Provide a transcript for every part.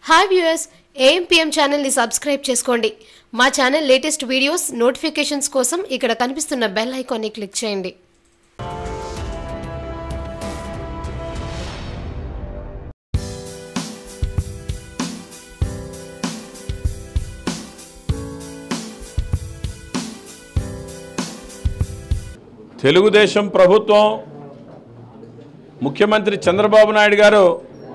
hi viewers AMPM ఛానల్ని subscribe చేసుకోండి మా ఛానల్ లేటెస్ట్ వీడియోస్ నోటిఫికేషన్స్ కోసం ఇక్కడ కనిపిస్తున్న బెల్ ఐకాన్ని క్లిక్ చేయండి తెలుగుదేశం ప్రభుత్వం ముఖ్యమంత్రి చంద్రబాబు నాయుడు గారు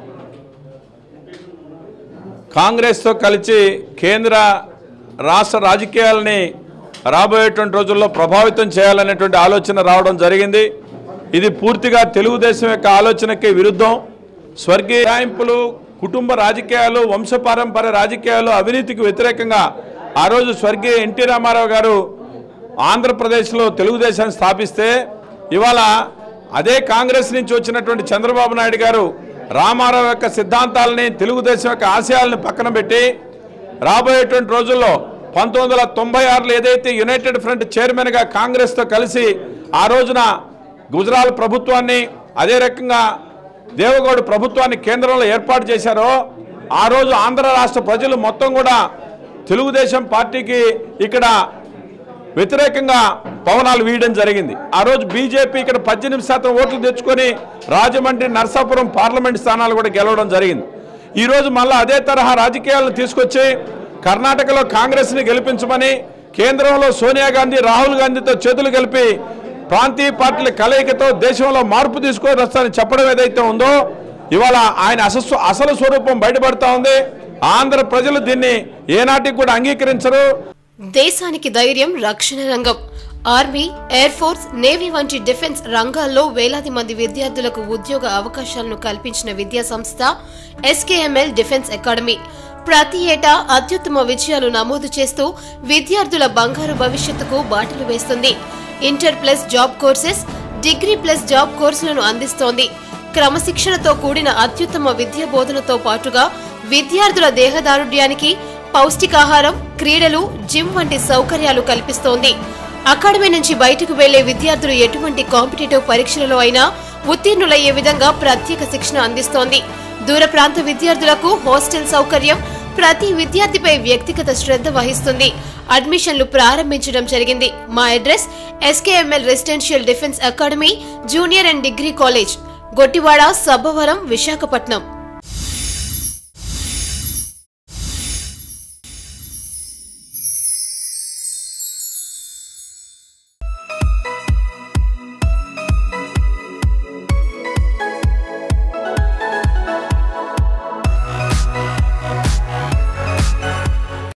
కాంగ్రెస్తో కలిసి కేంద్ర రాష్ట్ర రాజకీయాలని రాబోయేటువంటి రోజుల్లో ప్రభావితం చేయాలనేటువంటి ఆలోచన రావడం జరిగింది ఇది పూర్తిగా తెలుగుదేశం యొక్క ఆలోచనకి విరుద్ధం స్వర్గీయ ఫిరాయింపులు కుటుంబ రాజకీయాలు వంశపారంపర్య రాజకీయాలు అవినీతికి వ్యతిరేకంగా ఆ రోజు స్వర్గీయ ఎన్టీ రామారావు గారు ఆంధ్రప్రదేశ్లో తెలుగుదేశాన్ని స్థాపిస్తే ఇవాళ అదే కాంగ్రెస్ నుంచి వచ్చినటువంటి చంద్రబాబు నాయుడు గారు రామారావు యొక్క సిద్ధాంతాలని తెలుగుదేశం యొక్క ఆశయాలను పక్కన పెట్టి రాబోయేటువంటి రోజుల్లో పంతొమ్మిది వందల తొంభై ఆరులో ఏదైతే యునైటెడ్ ఫ్రంట్ చైర్మన్గా కాంగ్రెస్తో కలిసి ఆ రోజున గుజరాత్ ప్రభుత్వాన్ని అదే రకంగా దేవగౌడ ప్రభుత్వాన్ని కేంద్రంలో ఏర్పాటు చేశారో ఆ రోజు ఆంధ్ర రాష్ట్ర ప్రజలు మొత్తం కూడా తెలుగుదేశం పార్టీకి ఇక్కడ వ్యతిరేకంగా పవనాలు వీయడం జరిగింది ఆ రోజు బీజేపీ ఇక్కడ పద్దెనిమిది శాతం ఓట్లు తెచ్చుకొని రాజమండ్రి నర్సాపురం పార్లమెంట్ స్థానాలు కూడా గెలవడం జరిగింది ఈరోజు మళ్ళీ అదే తరహా రాజకీయాలను తీసుకొచ్చి కర్ణాటకలో కాంగ్రెస్ని గెలిపించమని కేంద్రంలో సోనియా గాంధీ రాహుల్ గాంధీతో చేతులు కలిపి ప్రాంతీయ పార్టీల కలయికతో దేశంలో మార్పు తీసుకొని వస్తానని చెప్పడం ఏదైతే ఉందో ఇవాళ ఆయన అసలు అసలు స్వరూపం బయటపడతా ఉంది ఆంధ్ర ప్రజలు దీన్ని ఏనాటికి కూడా అంగీకరించరు దేశానికి ధైర్యం రక్షణ రంగం ఆర్మీ ఎయిర్ ఫోర్స్ నేవీ వంటి డిఫెన్స్ రంగాల్లో వేలాది మంది విద్యార్థులకు ఉద్యోగ అవకాశాలను కల్పించిన విద్యా సంస్థ ఎస్కేఎంఎల్ డిఫెన్స్ అకాడమీ ప్రతి ఏటా అత్యుత్తమ విజయాలు నమోదు చేస్తూ విద్యార్థుల బంగారు భవిష్యత్తుకు బాటలు వేస్తుంది inter plus job courses degree plus job కోర్సులను అందిస్తోంది క్రమశిక్షణతో కూడిన అత్యుత్తమ విద్యా బోధనతో పాటుగా విద్యార్థుల దేహదారుఢ్యానికి పౌష్టికాహారం క్రీడలు జిమ్ వంటి సౌకర్యాలు కల్పిస్తోంది అకాడమీ నుంచి బయటకు వెళ్లే విద్యార్థులు ఎటువంటి కాంపిటేటివ్ పరీక్షలలో అయినా ఉత్తీర్ణులయ్యే విధంగా ప్రత్యేక శిక్షణ అందిస్తోంది దూర ప్రాంత విద్యార్థులకు హాస్టల్ సౌకర్యం ప్రతి విద్యార్థిపై వ్యక్తిగత శ్రద్ధ వహిస్తుంది అడ్మిషన్లు ప్రారంభించడం జరిగింది మా address SKML residential defence academy junior and degree college Gottivada Sabbavaram Visakhapatnam